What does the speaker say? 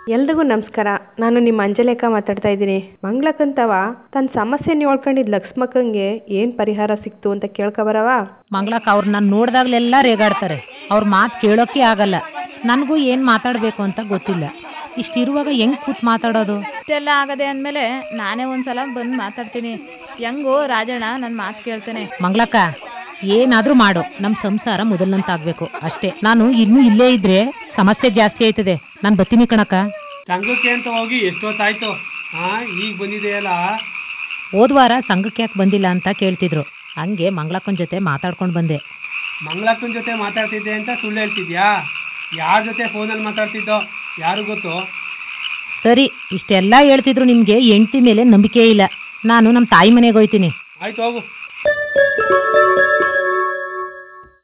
ಎಲ್ರಿಗೂ ನಮಸ್ಕಾರ ನಾನು ನಿಮ್ಮ ಅಂಜಲೇಖ ಮಾತಾಡ್ತಾ ಇದ್ದೀನಿ ಮಂಗ್ಲಕ್ಕಂತವ ತನ್ನ ಸಮಸ್ಯೆ ಹೇಳ್ಕೊಂಡಿದ್ ಲಕ್ಷ್ಮಕ್ಕಂಗೆ ಏನು ಪರಿಹಾರ ಸಿಕ್ತು ಅಂತ ಕೇಳ್ಕೊಬರವ ಮಂಗ್ಲಕ್ಕ ಅವ್ರು ನಾನು ನೋಡ್ದಾಗ್ಲೆಲ್ಲ ರೇಗಾಡ್ತಾರೆ ಅವ್ರ ಮಾತು ಕೇಳೋಕೆ ಆಗಲ್ಲ ನನಗೂ ಏನು ಮಾತಾಡಬೇಕು ಅಂತ ಗೊತ್ತಿಲ್ಲ ಇಷ್ಟಿರುವಾಗ ಹೆಂಗ್ ಕೂತ್ ಮಾತಾಡೋದು ಇಷ್ಟೆಲ್ಲ ಆಗದೆ ಅಂದಮೇಲೆ ನಾನೇ ಒಂದ್ಸಲ ಬಂದು ಮಾತಾಡ್ತೀನಿ ಹೆಂಗೋ ರಾಜಣ್ಣ ನನ್ನ ಮಾತು ಕೇಳ್ತಾನೆ ಮಂಗ್ಲಕ್ಕ ಏನಾದ್ರೂ ಮಾಡು ನಮ್ಮ ಸಂಸಾರ ಮೊದಲಂತಾಗ್ಬೇಕು ಅಷ್ಟೇ ನಾನು ಇನ್ನೂ ಇಲ್ಲೇ ಇದ್ರೆ ಸಮಸ್ಯೆ ಜಾಸ್ತಿ ಆಯ್ತದೆ ನಾನು ಬರ್ತೀನಿ ಕಣಕ್ಕ ಸಂಘಕ್ಕೆ ಅಂತ ಹೋಗಿ ಎಷ್ಟೊತ್ತಾಯ್ತು ಹಾ ಈಗ ಬಂದಿದೆಯಲ್ಲ ಹೋದ್ವಾರ ಸಂಘಕ್ಕೆ ಯಾಕೆ ಬಂದಿಲ್ಲ ಅಂತ ಕೇಳ್ತಿದ್ರು ಹಂಗೆ ಮಂಗ್ಲಕ್ಕನ ಜೊತೆ ಮಾತಾಡ್ಕೊಂಡು ಬಂದೆ ಮಂಗಳಕ್ಕನ ಜೊತೆ ಮಾತಾಡ್ತಿದ್ದೆ ಅಂತ ಸುಳ್ಳು ಹೇಳ್ತಿದ್ಯಾ ಯಾರ ಜೊತೆ ಫೋನಲ್ಲಿ ಮಾತಾಡ್ತಿದ್ದೋ ಯಾರು ಗೊತ್ತು ಸರಿ ಇಷ್ಟೆಲ್ಲ ಹೇಳ್ತಿದ್ರು ನಿಮಗೆ ಹೆಂಡ್ತಿ ಮೇಲೆ ನಂಬಿಕೆ ಇಲ್ಲ ನಾನು ನಮ್ಮ ತಾಯಿ ಮನೆಗೆ ಹೋಯ್ತೀನಿ ಆಯ್ತು ಹೋಗು